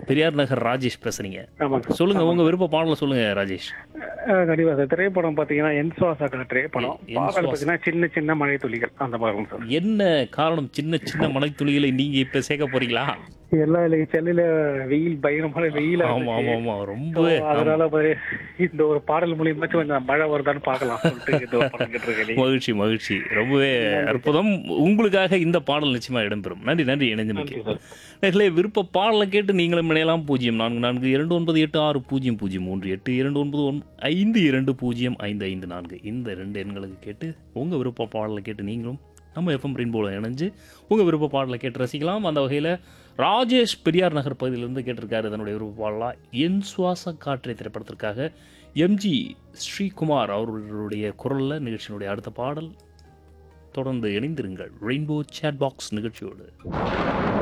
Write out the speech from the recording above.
பெரியார் நகர் ராஜேஷ் பேசுறீங்க ஆமாங்க சொல்லுங்க உங்க விருப்ப பாடலை சொல்லுங்க ராஜேஷ் அஹ் கண்டிப்பா சார் திரைப்படம் பாத்தீங்கன்னா என் சுவாசக்கான திரைப்படம் என் பாடல் சுவாச- பாத்தீங்கன்னா சின்ன சின்ன மழை துளிகள் அந்த மாதிரி சார் என்ன காரணம் சின்ன சின்ன மலைத்துளிகளை நீங்க இப்ப சேர்க்க போறீங்களா எல்லா இல்லைங்க சென்னையில வெயில் பயங்கரமான வெயில ஆமா ஆமா ஆமா ரொம்ப அதனால பாரு, இந்த ஒரு பாடல் மூலியமாச்சும் கொஞ்சம் மழை வருதான்னு பாக்கலாம் சொல்லிட்டு இந்த ஒரு படம் கேட்டிருக்கேன் மகிழ்ச்சி மகிழ்ச்சி ரொம்பவே அற்புதம் உங்களுக்காக இந்த பாடல் நிச்சயமா இடம்பெறும் நன்றி நன்றி இணைஞ்சமைக்கு நன்றி சார். நேர்களே விருப்ப பாடலை கேட்டு நீங்களும் இணையலாம் பூஜ்ஜியம் நான்கு நான்கு இரண்டு ஒன்பது எட்டு ஆறு பூஜ்ஜியம் பூஜ்ஜியம் மூன்று எட்டு இரண்டு ஒன்பது ஒன் ஐந்து இரண்டு பூஜ்ஜியம் ஐந்து ஐந்து நான்கு இந்த ரெண்டு எண்களுக்கு கேட்டு உங்கள் விருப்ப பாடலை கேட்டு நீங்களும் நம்ம எஃப்எம் ரெயின்போவில் இணைஞ்சு உங்கள் விருப்ப பாடலை கேட்டு ரசிக்கலாம் அந்த வகையில் ராஜேஷ் பெரியார் நகர் பகுதியிலிருந்து கேட்டிருக்காரு தன்னுடைய விருப்ப பாடலாக என் சுவாச காற்றை திரைப்படத்திற்காக எம்ஜி ஸ்ரீகுமார் அவர்களுடைய குரலில் நிகழ்ச்சியினுடைய அடுத்த பாடல் தொடர்ந்து இணைந்திருங்கள் ரெயின்போ சேட் பாக்ஸ் நிகழ்ச்சியோடு